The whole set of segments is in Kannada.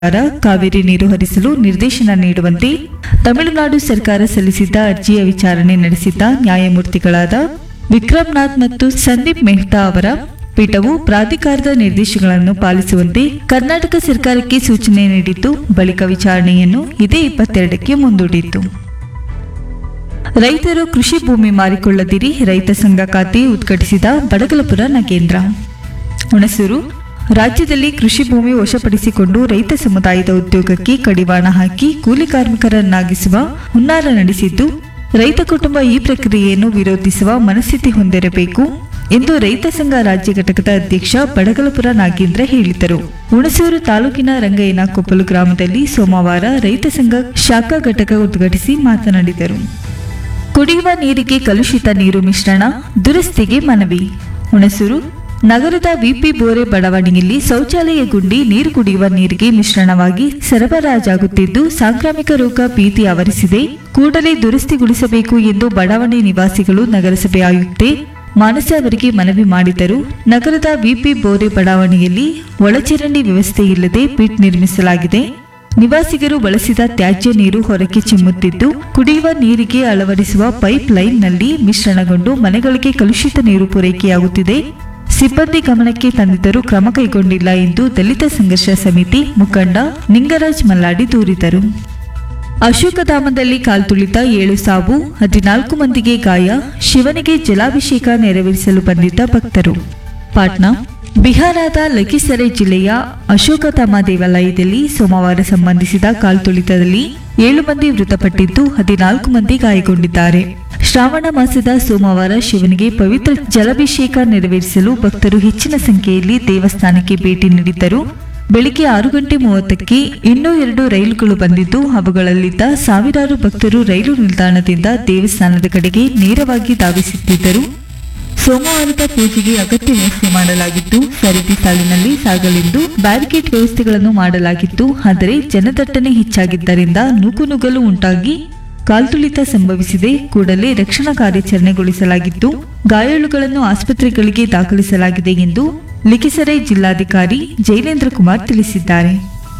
ಪ್ರಕಾರ ಕಾವೇರಿ ನೀರು ಹರಿಸಲು ನಿರ್ದೇಶನ ನೀಡುವಂತೆ ತಮಿಳುನಾಡು ಸರ್ಕಾರ ಸಲ್ಲಿಸಿದ್ದ ಅರ್ಜಿಯ ವಿಚಾರಣೆ ನಡೆಸಿದ್ದ ನ್ಯಾಯಮೂರ್ತಿಗಳಾದ ವಿಕ್ರಮ್ನಾಥ್ ಮತ್ತು ಸಂದೀಪ್ ಮೆಹ್ತಾ ಅವರ ಪೀಠವು ಪ್ರಾಧಿಕಾರದ ನಿರ್ದೇಶಗಳನ್ನು ಪಾಲಿಸುವಂತೆ ಕರ್ನಾಟಕ ಸರ್ಕಾರಕ್ಕೆ ಸೂಚನೆ ನೀಡಿದ್ದು ಬಳಿಕ ವಿಚಾರಣೆಯನ್ನು ಇದೇ ಇಪ್ಪತ್ತೆರಡಕ್ಕೆ ಮುಂದೂಡಿತು ರೈತರು ಕೃಷಿ ಭೂಮಿ ಮಾರಿಕೊಳ್ಳದಿರಿ ರೈತ ಸಂಘ ಖಾತೆ ಉದ್ಘಾಟಿಸಿದ ಬಡಗಲಪುರ ನಗೇಂದ್ರ ಹುಣಸೂರು ರಾಜ್ಯದಲ್ಲಿ ಕೃಷಿ ಭೂಮಿ ವಶಪಡಿಸಿಕೊಂಡು ರೈತ ಸಮುದಾಯದ ಉದ್ಯೋಗಕ್ಕೆ ಕಡಿವಾಣ ಹಾಕಿ ಕೂಲಿ ಕಾರ್ಮಿಕರನ್ನಾಗಿಸುವ ಹುನ್ನಾರ ನಡೆಸಿದ್ದು ರೈತ ಕುಟುಂಬ ಈ ಪ್ರಕ್ರಿಯೆಯನ್ನು ವಿರೋಧಿಸುವ ಮನಸ್ಥಿತಿ ಹೊಂದಿರಬೇಕು ಎಂದು ರೈತ ಸಂಘ ರಾಜ್ಯ ಘಟಕದ ಅಧ್ಯಕ್ಷ ಬಡಗಲಪುರ ನಾಗೇಂದ್ರ ಹೇಳಿದರು ಹುಣಸೂರು ತಾಲೂಕಿನ ರಂಗಯ್ಯನಕೊಪ್ಪಲು ಗ್ರಾಮದಲ್ಲಿ ಸೋಮವಾರ ರೈತ ಸಂಘ ಶಾಖಾ ಘಟಕ ಉದ್ಘಾಟಿಸಿ ಮಾತನಾಡಿದರು ಕುಡಿಯುವ ನೀರಿಗೆ ಕಲುಷಿತ ನೀರು ಮಿಶ್ರಣ ದುರಸ್ತಿಗೆ ಮನವಿ ಹುಣಸೂರು ನಗರದ ವಿಪಿ ಬೋರೆ ಬಡಾವಣೆಯಲ್ಲಿ ಶೌಚಾಲಯ ಗುಂಡಿ ನೀರು ಕುಡಿಯುವ ನೀರಿಗೆ ಮಿಶ್ರಣವಾಗಿ ಸರಬರಾಜಾಗುತ್ತಿದ್ದು ಸಾಂಕ್ರಾಮಿಕ ರೋಗ ಭೀತಿ ಆವರಿಸಿದೆ ಕೂಡಲೇ ದುರಸ್ತಿಗೊಳಿಸಬೇಕು ಎಂದು ಬಡಾವಣೆ ನಿವಾಸಿಗಳು ನಗರಸಭೆ ಆಯುಕ್ತೆ ಮಾನಸ ಅವರಿಗೆ ಮನವಿ ಮಾಡಿದರು ನಗರದ ವಿಪಿ ಬೋರೆ ಬಡಾವಣೆಯಲ್ಲಿ ಒಳಚರಂಡಿ ವ್ಯವಸ್ಥೆ ಇಲ್ಲದೆ ಪಿಟ್ ನಿರ್ಮಿಸಲಾಗಿದೆ ನಿವಾಸಿಗರು ಬಳಸಿದ ತ್ಯಾಜ್ಯ ನೀರು ಹೊರಕ್ಕೆ ಚಿಮ್ಮುತ್ತಿದ್ದು ಕುಡಿಯುವ ನೀರಿಗೆ ಅಳವಡಿಸುವ ಪೈಪ್ ಲೈನ್ನಲ್ಲಿ ಮಿಶ್ರಣಗೊಂಡು ಮನೆಗಳಿಗೆ ಕಲುಷಿತ ನೀರು ಪೂರೈಕೆಯಾಗುತ್ತಿದೆ ಸಿಬ್ಬಂದಿ ಗಮನಕ್ಕೆ ತಂದಿದ್ದರೂ ಕ್ರಮ ಕೈಗೊಂಡಿಲ್ಲ ಎಂದು ದಲಿತ ಸಂಘರ್ಷ ಸಮಿತಿ ಮುಖಂಡ ನಿಂಗರಾಜ್ ಮಲ್ಲಾಡಿ ದೂರಿದರು ಅಶೋಕಧಾಮದಲ್ಲಿ ಕಾಲ್ತುಳಿತ ಏಳು ಸಾವು ಹದಿನಾಲ್ಕು ಮಂದಿಗೆ ಗಾಯ ಶಿವನಿಗೆ ಜಲಾಭಿಷೇಕ ನೆರವೇರಿಸಲು ಬಂದಿದ್ದ ಭಕ್ತರು ಪಾಟ್ನಾ ಬಿಹಾರದ ಲಖೀಸರೈ ಜಿಲ್ಲೆಯ ಅಶೋಕಧಾಮ ದೇವಾಲಯದಲ್ಲಿ ಸೋಮವಾರ ಸಂಬಂಧಿಸಿದ ಕಾಲ್ತುಳಿತದಲ್ಲಿ ಏಳು ಮಂದಿ ಮೃತಪಟ್ಟಿದ್ದು ಹದಿನಾಲ್ಕು ಮಂದಿ ಗಾಯಗೊಂಡಿದ್ದಾರೆ ಶ್ರಾವಣ ಮಾಸದ ಸೋಮವಾರ ಶಿವನಿಗೆ ಪವಿತ್ರ ಜಲಾಭಿಷೇಕ ನೆರವೇರಿಸಲು ಭಕ್ತರು ಹೆಚ್ಚಿನ ಸಂಖ್ಯೆಯಲ್ಲಿ ದೇವಸ್ಥಾನಕ್ಕೆ ಭೇಟಿ ನೀಡಿದ್ದರು ಬೆಳಿಗ್ಗೆ ಆರು ಗಂಟೆ ಮೂವತ್ತಕ್ಕೆ ಇನ್ನೂ ಎರಡು ರೈಲುಗಳು ಬಂದಿದ್ದು ಅವುಗಳಲ್ಲಿದ್ದ ಸಾವಿರಾರು ಭಕ್ತರು ರೈಲು ನಿಲ್ದಾಣದಿಂದ ದೇವಸ್ಥಾನದ ಕಡೆಗೆ ನೇರವಾಗಿ ಧಾವಿಸುತ್ತಿದ್ದರು ಸೋಮವಾರದ ಪೂಜೆಗೆ ಅಗತ್ಯ ವ್ಯವಸ್ಥೆ ಮಾಡಲಾಗಿದ್ದು ಸರದಿ ಸಾಲಿನಲ್ಲಿ ಸಾಗಲೆಂದು ಬ್ಯಾರಿಕೇಡ್ ವ್ಯವಸ್ಥೆಗಳನ್ನು ಮಾಡಲಾಗಿತ್ತು ಆದರೆ ಜನದಟ್ಟಣೆ ಹೆಚ್ಚಾಗಿದ್ದರಿಂದ ನೂಕುನುಗ್ಗಲು ಉಂಟಾಗಿ ಕಾಲ್ತುಳಿತ ಸಂಭವಿಸಿದೆ ಕೂಡಲೇ ರಕ್ಷಣಾ ಕಾರ್ಯಾಚರಣೆಗೊಳಿಸಲಾಗಿದ್ದು ಗಾಯಾಳುಗಳನ್ನು ಆಸ್ಪತ್ರೆಗಳಿಗೆ ದಾಖಲಿಸಲಾಗಿದೆ ಎಂದು ಲಿಖಿಸರೈ ಜಿಲ್ಲಾಧಿಕಾರಿ ಜೈಲೇಂದ್ರ ಕುಮಾರ್ ತಿಳಿಸಿದ್ದಾರೆ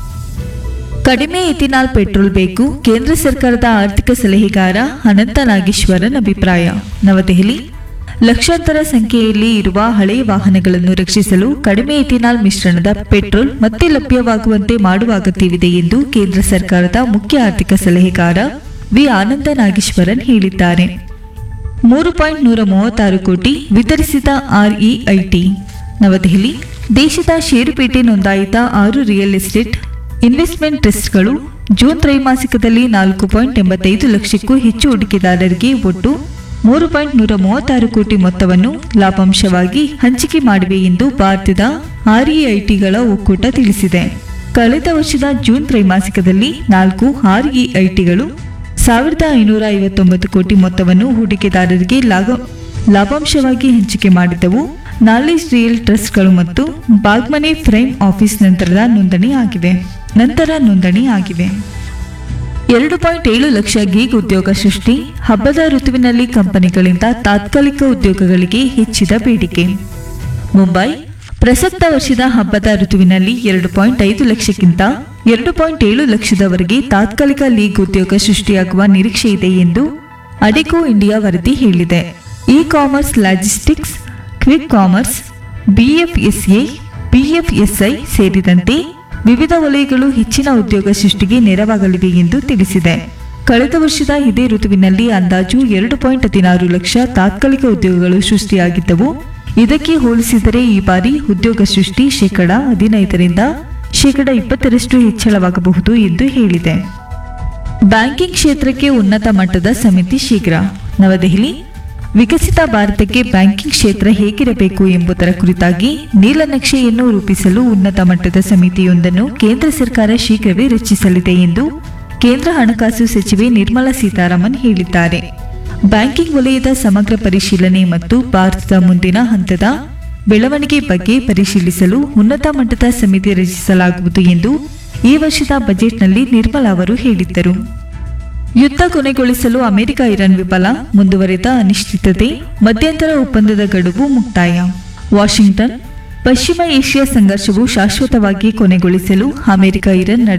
ಕಡಿಮೆ ಎಥಿನಾಲ್ ಪೆಟ್ರೋಲ್ ಬೇಕು ಕೇಂದ್ರ ಸರ್ಕಾರದ ಆರ್ಥಿಕ ಸಲಹೆಗಾರ ಅನಂತ ನಾಗೇಶ್ವರನ್ ಅಭಿಪ್ರಾಯ ನವದೆಹಲಿ ಲಕ್ಷಾಂತರ ಸಂಖ್ಯೆಯಲ್ಲಿ ಇರುವ ಹಳೆಯ ವಾಹನಗಳನ್ನು ರಕ್ಷಿಸಲು ಕಡಿಮೆ ಎಥಿನಾಲ್ ಮಿಶ್ರಣದ ಪೆಟ್ರೋಲ್ ಮತ್ತೆ ಲಭ್ಯವಾಗುವಂತೆ ಮಾಡುವ ಅಗತ್ಯವಿದೆ ಎಂದು ಕೇಂದ್ರ ಸರ್ಕಾರದ ಮುಖ್ಯ ಆರ್ಥಿಕ ಸಲಹೆಗಾರ ವಿ ಆನಂದ ನಾಗೇಶ್ವರನ್ ಹೇಳಿದ್ದಾರೆ ಮೂರು ಪಾಯಿಂಟ್ ನೂರ ಮೂವತ್ತಾರು ಕೋಟಿ ವಿತರಿಸಿದ ಆರ್ಇಐಟಿ ನವದೆಹಲಿ ದೇಶದ ಷೇರುಪೇಟೆ ನೋಂದಾಯಿತ ಆರು ರಿಯಲ್ ಎಸ್ಟೇಟ್ ಇನ್ವೆಸ್ಟ್ಮೆಂಟ್ ಟ್ರಸ್ಟ್ಗಳು ಜೂನ್ ತ್ರೈಮಾಸಿಕದಲ್ಲಿ ನಾಲ್ಕು ಪಾಯಿಂಟ್ ಎಂಬತ್ತೈದು ಲಕ್ಷಕ್ಕೂ ಹೆಚ್ಚು ಹೂಡಿಕೆದಾರರಿಗೆ ಒಟ್ಟು ಮೂರು ಪಾಯಿಂಟ್ ನೂರ ಮೂವತ್ತಾರು ಕೋಟಿ ಮೊತ್ತವನ್ನು ಲಾಭಾಂಶವಾಗಿ ಹಂಚಿಕೆ ಮಾಡಿವೆ ಎಂದು ಭಾರತದ ಆರ್ಇಐಟಿಗಳ ಒಕ್ಕೂಟ ತಿಳಿಸಿದೆ ಕಳೆದ ವರ್ಷದ ಜೂನ್ ತ್ರೈಮಾಸಿಕದಲ್ಲಿ ನಾಲ್ಕು ಆರ್ಇಐಟಿಗಳು ಸಾವಿರದ ಐನೂರ ಐವತ್ತೊಂಬತ್ತು ಕೋಟಿ ಮೊತ್ತವನ್ನು ಹೂಡಿಕೆದಾರರಿಗೆ ಲಾಭ ಲಾಭಾಂಶವಾಗಿ ಹಂಚಿಕೆ ಮಾಡಿದ್ದವು ನಾಲೆಜ್ ರಿಯಲ್ ಟ್ರಸ್ಟ್ಗಳು ಮತ್ತು ಬಾಗ್ಮನೆ ಫ್ರೈಮ್ ಆಫೀಸ್ ನಂತರದ ನೋಂದಣಿ ಆಗಿವೆ ನಂತರ ನೋಂದಣಿ ಆಗಿವೆ ಎರಡು ಪಾಯಿಂಟ್ ಏಳು ಲಕ್ಷ ಗೀಗ್ ಉದ್ಯೋಗ ಸೃಷ್ಟಿ ಹಬ್ಬದ ಋತುವಿನಲ್ಲಿ ಕಂಪನಿಗಳಿಂದ ತಾತ್ಕಾಲಿಕ ಉದ್ಯೋಗಗಳಿಗೆ ಹೆಚ್ಚಿದ ಬೇಡಿಕೆ ಮುಂಬೈ ಪ್ರಸಕ್ತ ವರ್ಷದ ಹಬ್ಬದ ಋತುವಿನಲ್ಲಿ ಎರಡು ಪಾಯಿಂಟ್ ಐದು ಲಕ್ಷಕ್ಕಿಂತ ಎರಡು ಪಾಯಿಂಟ್ ಏಳು ಲಕ್ಷದವರೆಗೆ ತಾತ್ಕಾಲಿಕ ಲೀಗ್ ಉದ್ಯೋಗ ಸೃಷ್ಟಿಯಾಗುವ ನಿರೀಕ್ಷೆ ಇದೆ ಎಂದು ಅಡಿಕೋ ಇಂಡಿಯಾ ವರದಿ ಹೇಳಿದೆ e commerce logistics quick commerce BFSA BFSI ಸೇರಿದಂತೆ ವಿವಿಧ ವಲಯಗಳು ಹೆಚ್ಚಿನ ಉದ್ಯೋಗ ಸೃಷ್ಟಿಗೆ ನೆರವಾಗಲಿವೆ ಎಂದು ತಿಳಿಸಿದೆ ಕಳೆದ ವರ್ಷದ ಇದೇ ಋತುವಿನಲ್ಲಿ ಅಂದಾಜು ಎರಡು ಪಾಯಿಂಟ್ ಹದಿನಾರು ಲಕ್ಷ ತಾತ್ಕಾಲಿಕ ಉದ್ಯೋಗಗಳು ಸೃಷ್ಟಿಯಾಗಿದ್ದವು ಇದಕ್ಕೆ ಹೋಲಿಸಿದರೆ ಈ ಬಾರಿ ಉದ್ಯೋಗ ಸೃಷ್ಟಿ ಶೇಕಡ ಹದಿನೈದರಿಂದ ಶೇಕಡ ಇಪ್ಪತ್ತರಷ್ಟು ಹೆಚ್ಚಳವಾಗಬಹುದು ಎಂದು ಹೇಳಿದೆ ಬ್ಯಾಂಕಿಂಗ್ ಕ್ಷೇತ್ರಕ್ಕೆ ಉನ್ನತ ಮಟ್ಟದ ಸಮಿತಿ ಶೀಘ್ರ ನವದೆಹಲಿ ವಿಕಸಿತ ಭಾರತಕ್ಕೆ ಬ್ಯಾಂಕಿಂಗ್ ಕ್ಷೇತ್ರ ಹೇಗಿರಬೇಕು ಎಂಬುದರ ಕುರಿತಾಗಿ ನೀಲನಕ್ಷೆಯನ್ನು ರೂಪಿಸಲು ಉನ್ನತ ಮಟ್ಟದ ಸಮಿತಿಯೊಂದನ್ನು ಕೇಂದ್ರ ಸರ್ಕಾರ ಶೀಘ್ರವೇ ರಚಿಸಲಿದೆ ಎಂದು ಕೇಂದ್ರ ಹಣಕಾಸು ಸಚಿವೆ ನಿರ್ಮಲಾ ಸೀತಾರಾಮನ್ ಹೇಳಿದ್ದಾರೆ ಬ್ಯಾಂಕಿಂಗ್ ವಲಯದ ಸಮಗ್ರ ಪರಿಶೀಲನೆ ಮತ್ತು ಭಾರತದ ಮುಂದಿನ ಹಂತದ ಬೆಳವಣಿಗೆ ಬಗ್ಗೆ ಪರಿಶೀಲಿಸಲು ಉನ್ನತ ಮಟ್ಟದ ಸಮಿತಿ ರಚಿಸಲಾಗುವುದು ಎಂದು ಈ ವರ್ಷದ ಬಜೆಟ್ನಲ್ಲಿ ನಿರ್ಮಲಾ ಅವರು ಹೇಳಿದ್ದರು ಯುದ್ಧ ಕೊನೆಗೊಳಿಸಲು ಅಮೆರಿಕ ಇರಾನ್ ವಿಫಲ ಮುಂದುವರೆದ ಅನಿಶ್ಚಿತತೆ ಮಧ್ಯಂತರ ಒಪ್ಪಂದದ ಗಡುವು ಮುಕ್ತಾಯ ವಾಷಿಂಗ್ಟನ್ ಪಶ್ಚಿಮ ಏಷ್ಯಾ ಸಂಘರ್ಷವು ಶಾಶ್ವತವಾಗಿ ಕೊನೆಗೊಳಿಸಲು ಅಮೆರಿಕ ಇರಾನ್ ನಡುವೆ